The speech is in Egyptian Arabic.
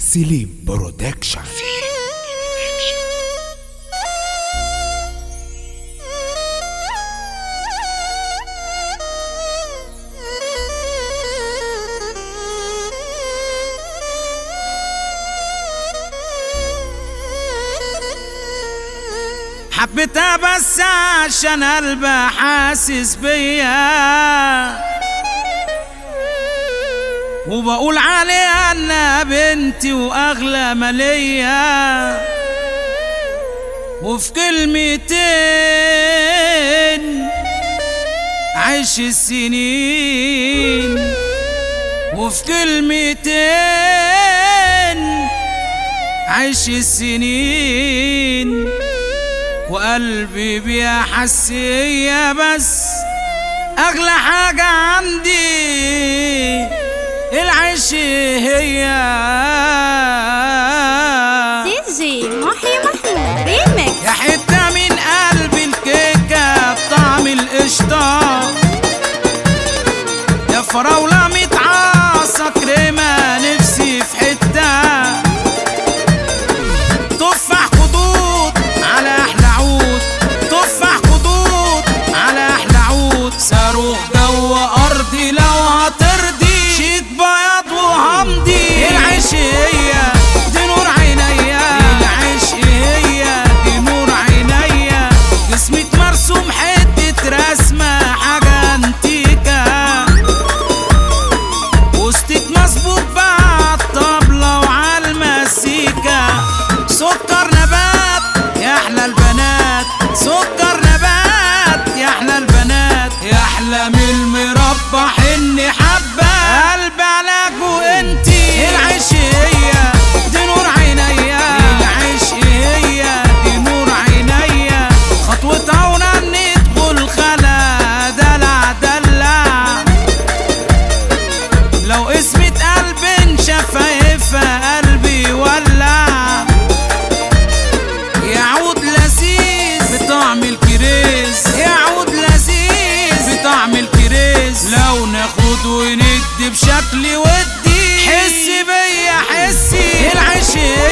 سليم برودكشن حبيتها بس عشان قلبها حاسس بيا وبقول عليها انها بنتي واغلى مالية وفي كلمتين عيش السنين وفي كلمتين عيش السنين وقلبي بيها حسية بس أغلى حاجة عندي العيش هي دي جي محي محمود ريميكس يا حتة من قلبي الكيكة بطعم القشطة يا فراولة متعاصة كريمة نفسي في حتة تفاح خدود على أحلى عود تفاح خدود على أحلى عود صاروخ جوه أرضي لو هترضي شيك بياض وهمضي العيش هي دي نور عينيا العيش هي دي نور عينيا جسمك مرسوم حتة رسمة حاجة انتيكة وسطك مظبوط بقى عالطبلة وعالمزيكا سكر نبات يا احلى البنات سكر نبات يا احلى البنات يا احلى من المربى حني حبة قلب علاج وانتي العيش هي دي نور عينيا العيش هي دي نور عينيا خطوتها ونندخل خلا دلع دلع لو اسمة قلب شفايفها قلبي ولع يعود لذيذ بطعم الكريز يعود لذيذ بطعم الكريز لو ناخد وندي بشكل ودي حسي بيا حسي العيش